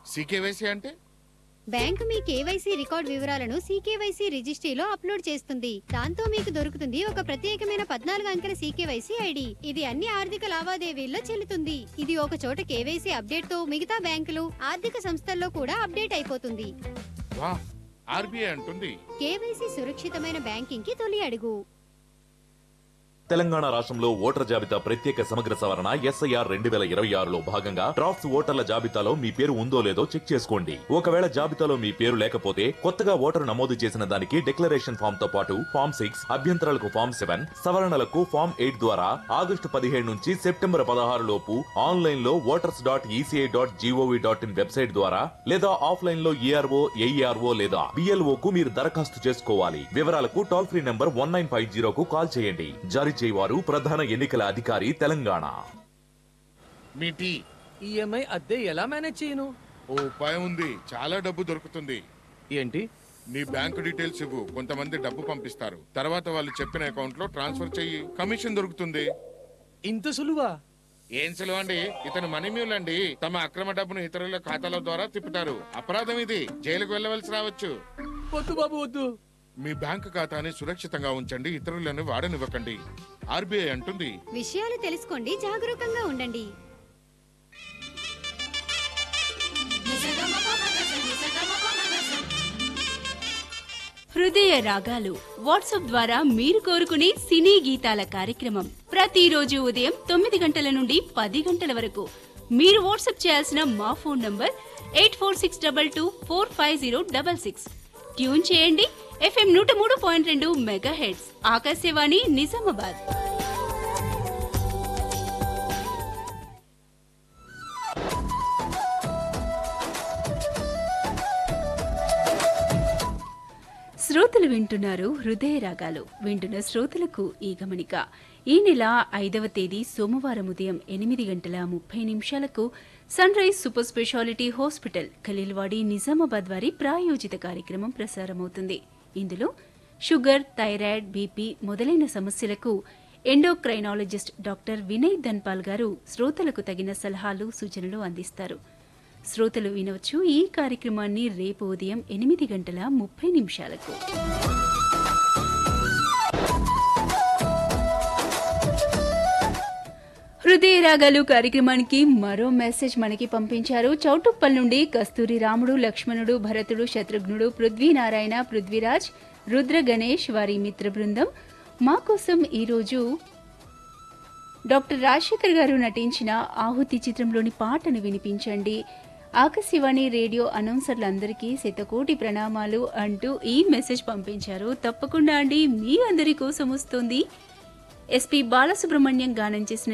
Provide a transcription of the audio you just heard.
CKYC అంటే bank మీ KYC record వివరాలను సీకేవైసీ రిజిస్ట్రీలో అప్లోడ్ చేస్తుంది దాంతో మీకు దొరుకుతుంది ఒక ప్రత్యేకమైన పద్నాలుగు అంకెల సీకేవైసీ ఐడి ఇది అన్ని ఆర్థిక లావాదేవీల్లో చెల్లుతుంది ఇది ఒక చోట కేవైసీ అప్డేట్ తో మిగతా బ్యాంకులు ఆర్థిక సంస్థల్లో కూడా అప్డేట్ అయిపోతుంది వా ఆర్బీఐ అంటుంది కేవైసీ సురక్షితమైన బ్యాంకింగ్ కి తొలి అడుగు తెలంగాణ రాష్ట్రంలో ఓటర్ జాబితా ప్రత్యేక సమగ్ర సవరణ ఎస్ఐఆర్ రెండు వేల ఇరవై ఆరులో భాగంగా డ్రాఫ్ట్స్ ఓటర్ల జాబితాలో మీ పేరు ఉందో లేదో చెక్ చేసుకోండి ఒకవేళ జాబితాలో మీ పేరు లేకపోతే కొత్తగా ఓటరు నమోదు చేసిన దానికి డిక్లరేషన్ ఫామ్ తో పాటు ఫామ్ సిక్స్ అభ్యంతరాలకు ఫామ్ సెవెన్ సవరణలకు ఫామ్ ఎయిట్ ద్వారా ఆగస్టు పదిహేడు నుంచి సెప్టెంబర్ పదహారు లోపు ఆన్లైన్ లో voters dot ECI dot gov dot in website ద్వారా లేదా ఆఫ్లైన్ లో ఈఆర్ఓ ఏఈఆర్ఓ లేదా బిఎల్ఓ కు మీరు దరఖాస్తు చేసుకోవాలి వివరాలకు toll free number one nine five జీరోకు కాల్ చేయండి జారీ చేయవారు ప్రధాన ఎన్నికల అధికారి తెలంగాణ మీ టీ ఈఎంఐ అద్దె ఎలా మేనేజ్ చేయను ఓ ఉపాయం ఉంది చాలా డబ్బు దొరుకుతుంది ఏంటి నీ బ్యాంకు డీటెయిల్స్ ఇవ్వు కొంతమంది డబ్బు పంపిస్తారు తర్వాత వాళ్ళు చెప్పిన అకౌంట్ లో ట్రాన్స్ఫర్ చెయ్యి కమిషన్ దొరుకుతుంది ఇంత సులువా ఏం సులువు అండి ఇతను మనీ మ్యూల్ అండి తమ అక్రమ డబ్బును ఇతరుల ఖాతాల ద్వారా తిప్పుతారు అపరాధం ఇది జైలుకు వెళ్ళవలసి రావచ్చు వద్దు బాబు వద్దు మీ బ్యాంకు ఖాతాని సురక్షితంగా ఉంచండి ఇతరులను వాడనివ్వకండి ఆర్బీఐ అంటుంది విషయాలు తెలుసుకోండి జాగరూకంగా ఉండండి హృదయ రాగాలు వాట్సాప్ ద్వారా మీరు కోరుకునే సినీ గీతాల కార్యక్రమం ప్రతిరోజు ఉదయం తొమ్మిది గంటల నుండి పది గంటల వరకు మీరు వాట్సాప్ చేయాల్సిన మా phone number eight four six double two four five zero double six tune చేయండి ఎఫ్ఎం నూట మూడు పాయింట్ రెండు మెగా హెడ్స్ ఆకాశవాణి నిజామాబాద్ శ్రోతలు వింటున్నారు హృదయ రాగాలు వింటున్న శ్రోతలకు ఈ గమనిక ఈ నెల ఐదవ తేదీ సోమవారం ఉదయం ఎనిమిది గంటల ముప్పై నిమిషాలకు Sunrise super speciality hospital Khaleelwadi Nizamabad వారి ప్రాయోజిత కార్యక్రమం ప్రసారమవుతుంది ఇందులో షుగర్ థైరాయిడ్ బీపీ మొదలైన సమస్యలకు ఎండోక్రైనాలజిస్ట్ డాక్టర్ వినయ్ ధన్పాల్ గారు శ్రోతలకు తగిన సలహాలు సూచనలు అందిస్తారు శ్రోతలు వినవచ్చు ఈ కార్యక్రమాన్ని రేపు ఉదయం ఎనిమిది గంటల ముప్పై నిమిషాలకు హృదయ రాగాలు కార్యక్రమానికి మరో మెసేజ్ మనకి పంపించారు చౌటుప్పల్ నుండి కస్తూరి రాముడు లక్ష్మణుడు భరతుడు శత్రుఘ్నుడు పృథ్వీనారాయణ పృథ్వీరాజ్ రుద్ర గణేష్ వారి మిత్ర బృందం మా కోసం ఈరోజు డాక్టర్ రాజశేఖర్ గారు నటించిన ఆహుతి చిత్రంలోని పాటను వినిపించండి ఆకాశవాణి రేడియో అనౌన్సర్లందరికీ శతకోటి ప్రణామాలు అంటూ ఈ మెసేజ్ పంపించారు తప్పకుండా అండి మీ అందరి కోసం వస్తుంది ఎస్పి బాలసుబ్రహ్మణ్యం గానం చేసిన